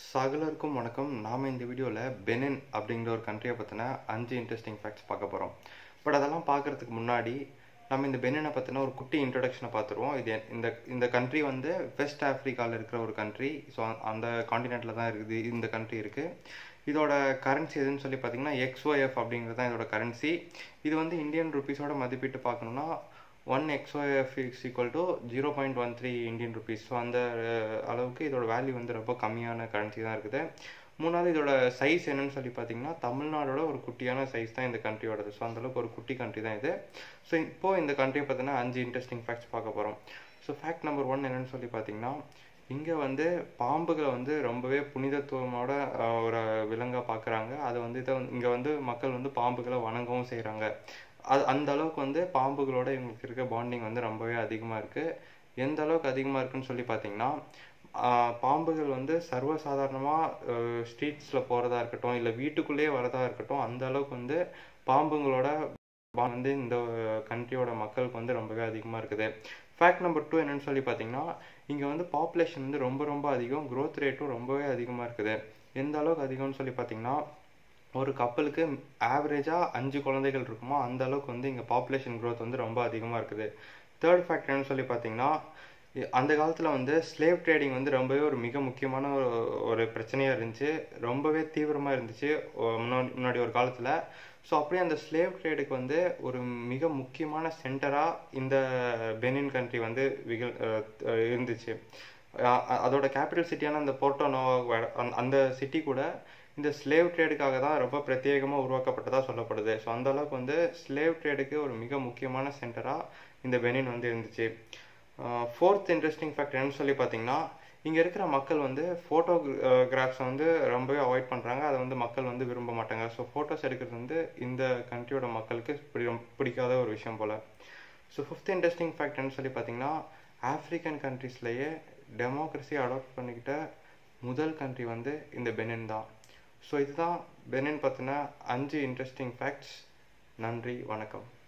சகலருக்கும் வணக்கம் நாம் இந்த வீடியோவில் பெனின் அப்படிங்கிற ஒரு கண்ட்ரியை பற்றின அஞ்சு இன்ட்ரெஸ்டிங் ஃபேக்ட்ஸ் பார்க்க போகிறோம் பட் அதெல்லாம் பார்க்குறதுக்கு முன்னாடி நம்ம இந்த பெனினை பற்றின ஒரு குட்டி இன்ட்ரடக்ஷனை பார்த்துருவோம் இது எ- இந்த இந்த கண்ட்ரி வந்து வெஸ்ட் ஆஃப்ரிக்காவில் இருக்கிற ஒரு கண்ட்ரி ஸோ அந்த காண்டினென்ட்டில் தான் இருக்குது இந்த கண்ட்ரி இருக்குது இதோட கரன்சி எதுன்னு சொல்லி பார்த்தீங்கன்னா எக்ஸ்ஒஎஃப் அப்படிங்கிறது தான் இதோட கரன்சி இது வந்து இந்தியன் ருபீஸோட மதிப்பிட்டு பார்க்கணுன்னா one XOF is equal to zero point one three Indian rupees so அந்த அஹ், அளவுக்கு இதோட வேல்யூ வந்து ரொம்ப கம்மியான கரன்சி தான் இருக்குது மூணாவது இதோட சைஸ் என்னன்னு சொல்லி பார்த்தீங்கன்னா தமிழ்நாடோட ஒரு குட்டியான சைஸ் தான் இந்த கண்ட்ரியோடது ஸோ அந்தளவுக்கு ஒரு குட்டி கண்ட்ரி தான் இது ஸோ இப்போ இந்த கண்ட்ரியை பற்றின அஞ்சு இன்ட்ரெஸ்டிங் ஃபேக்ட்ஸ் பார்க்க போகிறோம் ஸோ ஃபேக்ட் நம்பர் ஒன் என்னன்னு சொல்லி பார்த்தீங்கன்னா இங்கே வந்து பாம்புகளை வந்து ரொம்பவே புனிதத்துவமோட அஹ், ஒரு விலங்காக பார்க்குறாங்க அது வந்து இதை இங்கே வந்து மக்கள் வந்து பாம்புகளை வணங்கவும் செய்கிறாங்க அது அந்த அளவுக்கு வந்து பாம்புகளோட இவங்களுக்கு இருக்க பாண்டிங் வந்து ரொம்பவே அதிகமாக இருக்குது எந்த அளவுக்கு அதிகமாக இருக்குன்னு சொல்லி பார்த்தீங்கன்னா ஆஹ் பாம்புகள் வந்து சர்வசாதாரணமாக ஸ்ட்ரீட்ஸில் போகிறதா இருக்கட்டும் இல்லை வீட்டுக்குள்ளேயே வரதா இருக்கட்டும் அந்த அளவுக்கு வந்து பாம்புங்களோட bond வந்து இந்த கண்ட்ரியோட மக்களுக்கு வந்து ரொம்பவே அதிகமாக இருக்குது ஃபேக்ட் நம்பர் டூ என்னன்னு சொல்லி பார்த்தீங்கன்னா இங்கே வந்து பாப்புலேஷன் வந்து ரொம்ப ரொம்ப அதிகம் growth ரேட்டும் ரொம்பவே அதிகமாக இருக்குது எந்த அளவுக்கு அதிகம்னு சொல்லி பார்த்தீங்கன்னா ஒரு கப்பலுக்கு ஆவரேஜாக அஞ்சு குழந்தைகள் இருக்குமோ அந்த அளவுக்கு வந்து இங்கே பாப்புலேஷன் growth வந்து ரொம்ப அதிகமாக இருக்குது தேர்ட் ஃபேக்ட் என்னன்னு சொல்லி பார்த்தீங்கன்னா இ- அந்த காலத்தில் வந்து ஸ்லேவ் ட்ரேடிங் வந்து ரொம்பவே ஒரு மிக முக்கியமான ஒரு ஒரு பிரச்சனையாக இருந்துச்சு ரொம்பவே தீவிரமாக இருந்துச்சு ஒ- முன்னாடி முன்னாடி ஒரு காலத்தில் ஸோ அப்படியே அந்த ஸ்லேவ் ட்ரேடுக்கு வந்து ஒரு மிக முக்கியமான சென்டராக இந்த பெனின் கண்ட்ரி வந்து விகல் அஹ் அஹ் இருந்துச்சு அ- அ- அதோட கேபிட்டல் சிட்டியான அந்த போர்ட்டோ நோவா அந்த சிட்டி கூட இந்த ஸ்லேவ் ட்ரேடுக்காக தான் ரொம்ப பிரத்யேகமாக உருவாக்கப்பட்டதாக சொல்லப்படுது ஸோ அந்த அளவுக்கு வந்து ஸ்லேவ் ட்ரேடுக்கு ஒரு மிக முக்கியமான சென்டராக இந்த பெனின் வந்து இருந்துச்சு ஃபோர்த் இன்ட்ரெஸ்டிங் ஃபேக்ட் என்னன்னு சொல்லி பார்த்தீங்கன்னா இங்கே இருக்கிற மக்கள் வந்து ஃபோட்டோகிராஃப்ஸை வந்து ரொம்பவே அவாய்ட் பண்ணுறாங்க அதை வந்து மக்கள் வந்து விரும்ப மாட்டாங்க ஸோ ஃபோட்டோஸ் எடுக்கிறது வந்து இந்த கண்ட்ரியோட மக்களுக்கு பிடி- பிடிக்காத ஒரு விஷயம் போல் ஸோ ஃபிஃப்த் இன்ட்ரெஸ்டிங் ஃபேக்ட் என்னன்னு சொல்லி பார்த்தீங்கன்னா ஆஃப்ரிக்கன் கண்ட்ரீஸ்லேயே டெமோக்ரஸி அடாப்ட் பண்ணிக்கிட்ட முதல் கண்ட்ரி வந்து இந்த பெனின் தான் ஸோ இதுதான் பெனின் பற்றின அஞ்சு இன்ட்ரெஸ்டிங் ஃபேக்ட்ஸ் நன்றி வணக்கம்